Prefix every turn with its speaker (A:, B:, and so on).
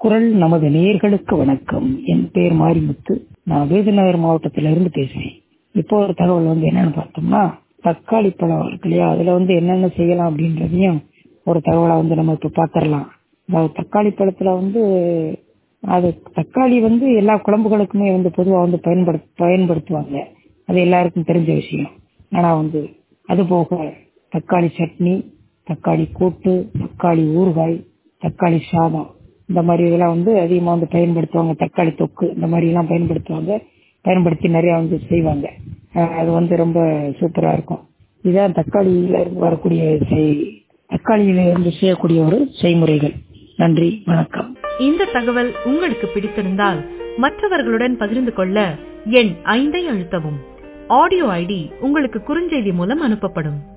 A: குரல் நமது நேயர்களுக்கு வணக்கம் என் பேர் மாரிமுத்து நான் விருதுநகர் மாவட்டத்தில இருந்து பேசுறேன் இப்போ ஒரு தகவல் வந்து என்னன்னு பார்த்தோம்னா தக்காளி பழம் இருக்கு இல்லையா அதுல வந்து என்னென்ன செய்யலாம் அப்படின்றதையும் ஒரு தகவலா வந்து நம்ம இப்ப பாத்திரலாம் அதாவது தக்காளி பழத்துல வந்து அது தக்காளி வந்து எல்லா குழம்புகளுக்குமே வந்து பொதுவா வந்து பயன்படு பயன்படுத்துவாங்க அது எல்லாருக்கும் தெரிஞ்ச விஷயம் ஆனா வந்து அது போக தக்காளி சட்னி தக்காளி கூட்டு தக்காளி ஊறுகாய் தக்காளி சாதம் இந்த மாதிரி இதெல்லாம் வந்து அதிகமா வந்து பயன்படுத்துவாங்க தக்காளி தொக்கு இந்த மாதிரி எல்லாம் பயன்படுத்துவாங்க பயன்படுத்தி நிறைய வந்து செய்வாங்க அஹ் அது வந்து ரொம்ப சூப்பரா இருக்கும் இதுதான் தக்காளியில இருந்து வரக்கூடிய செய்- தக்காளியில இருந்து செய்யக்கூடிய ஒரு செய்முறைகள் நன்றி வணக்கம்
B: இந்த தகவல் உங்களுக்கு பிடித்திருந்தால் மற்றவர்களுடன் பகிர்ந்து கொள்ள எண் ஐந்தை அழுத்தவும் ஆடியோ ஐடி உங்களுக்கு குறுஞ்செய்தி மூலம் அனுப்பப்படும்